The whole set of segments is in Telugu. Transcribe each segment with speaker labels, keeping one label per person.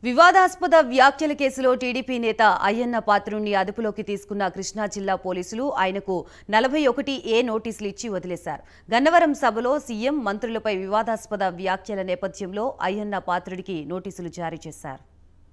Speaker 1: వివాదాస్పద వ్యాఖ్యల కేసులో టీడీపీ నేత అయ్యన్న పాత్రుణ్ణి అదుపులోకి తీసుకున్న కృష్ణా జిల్లా పోలీసులు ఆయనకు నలభై ఒకటి ఏ నోటీసులు ఇచ్చి వదిలేశారు గన్నవరం సభలో సీఎం మంత్రులపై వివాదాస్పద వ్యాఖ్యల నేపథ్యంలో అయ్యన్న పాత్రుడికి నోటీసులు జారీ చేశారు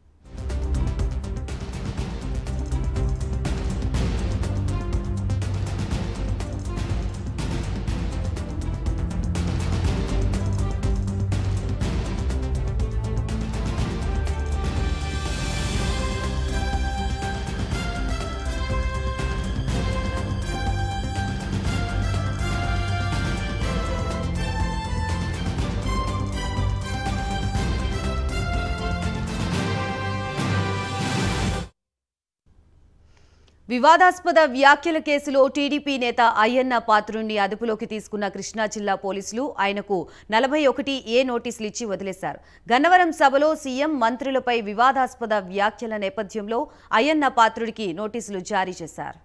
Speaker 1: వివాదాస్పద వ్యాఖ్యల కేసులో టీడీపీ నేత అయ్యన్న పాత్రుణ్ణి అదుపులోకి తీసుకున్న కృష్ణా జిల్లా పోలీసులు ఆయనకు నలభై ఒకటి ఏ నోటీసులు ఇచ్చి వదిలేశారు గన్నవరం సభలో సీఎం మంత్రులపై వివాదాస్పద వ్యాఖ్యల నేపథ్యంలో అయ్యన్న పాత్రుడికి నోటీసులు జారీ చేశారు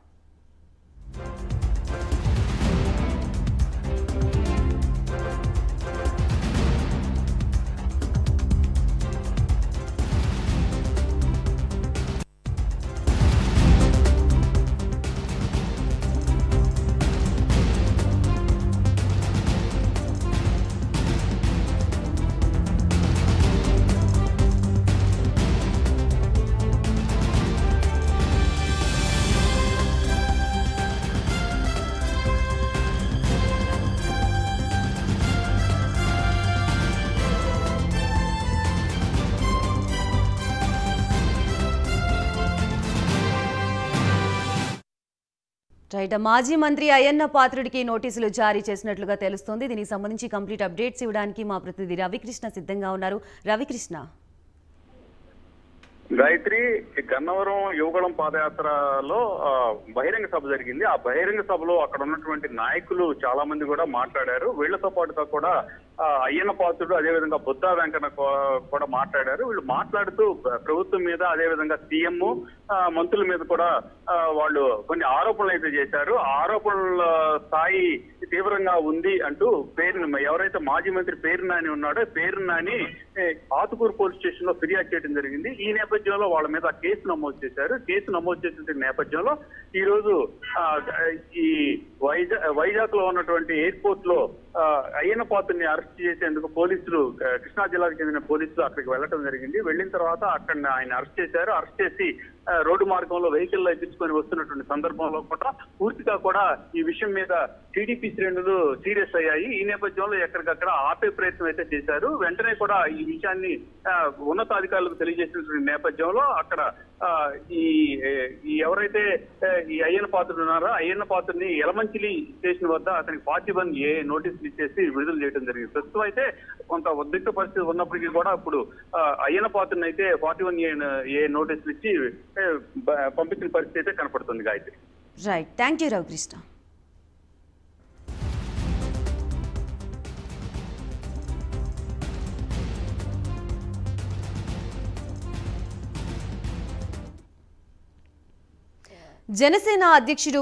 Speaker 1: రైట్ మాజీ మంత్రి అయ్యన్న పాత్రుడికి నోటీసులు జారీ చేసినట్లుగా తెలుస్తోంది దీనికి సంబంధించి కంప్లీట్ అప్డేట్స్ ఇవ్వడానికి మా ప్రతినిధి రవికృష్ణ సిద్ధంగా ఉన్నారు రవికృష్ణ
Speaker 2: గాయత్రి గన్నవరం యువగళం పాదయాత్రలో ఆ, బహిరంగ సభ జరిగింది ఆ బహిరంగ సభలో అక్కడ ఉన్నటువంటి నాయకులు చాలా మంది కూడా మాట్లాడారు వీళ్లతో పాటుగా కూడా ఆ, అయ్యన్న పాత్రుడు అదేవిధంగా బుద్ధా వెంకన్న కూ- కూడా మాట్లాడారు వీళ్ళు మాట్లాడుతూ ప్ర- ప్రభుత్వం మీద అదేవిధంగా సీఎం మంత్రుల మీద కూడా ఆ, వాళ్ళు కొన్ని ఆరోపణలు అయితే చేశారు ఆ ఆరోపణల స్థాయి తీవ్రంగా ఉంది అంటూ పేరు ఎవరైతే మాజీ మంత్రి పేరు నాని ఉన్నాడో పేరు నాని ఏ, ఆతుకూరు పోలీస్ స్టేషన్ లో ఫిర్యాదు చేయడం జరిగింది ఈ నేపథ్యంలో వాళ్ళ మీద కేసు నమోదు చేశారు కేసు నమోదు చేసిన నేపథ్యంలో ఈ రోజు ఆ, ఈ వైజాగ్ వైజాగ్ లో ఉన్నటువంటి ఎయిర్పోర్ట్ లో ఆ, అయ్యన్న పాత్రని అరెస్ట్ చేసేందుకు పోలీసులు ఆ, కృష్ణా జిల్లాకు చెందిన పోలీసులు అక్కడికి వెళ్ళడం జరిగింది వెళ్ళిన తర్వాత అక్కడ ఆయన అరెస్ట్ చేశారు అరెస్ట్ చేసి ఆ, రోడ్డు మార్గంలో వెహికల్ లో ఎక్కించుకొని వస్తున్నటువంటి సందర్భంలో కూడా పూర్తిగా కూడా ఈ విషయం మీద టీడీపీ శ్రేణులు సీరియస్ అయ్యాయి ఈ నేపథ్యంలో ఎక్కడికక్కడ ఆపే ప్రయత్నం అయితే చేశారు వెంటనే కూడా ఈ విషయాన్ని ఆ, ఉన్నతాధికారులకు తెలియజేసినటువంటి నేపథ్యంలో అక్కడ ఆ, ఈ ఏ- ఈ ఎవరైతే ఆ, ఈ అయ్యన్న పాత్రుడు ఉన్నారో అయ్యన్న పాత్రని ఎలమంచిలి స్టేషన్ వద్ద అతనికి ఫార్టీ వన్ ఏ నోటీసులు ఇచ్చేసి విడుదల చేయడం జరిగింది ప్రస్తుతం అయితే కొంత ఉద్రిక్త పరిస్థితి ఉన్నప్పటికీ కూడా ఇప్పుడు ఆ, అయ్యన్న పాత్రని అయితే ఫార్టీ వన్ ఏ ఏ నోటీసులు ఇచ్చి ఏ, బ- పంపించిన పరిస్థితి అయితే కనపడుతుంది Gayatri
Speaker 1: right thank you Ravikrishna Janasena అధ్యక్షుడు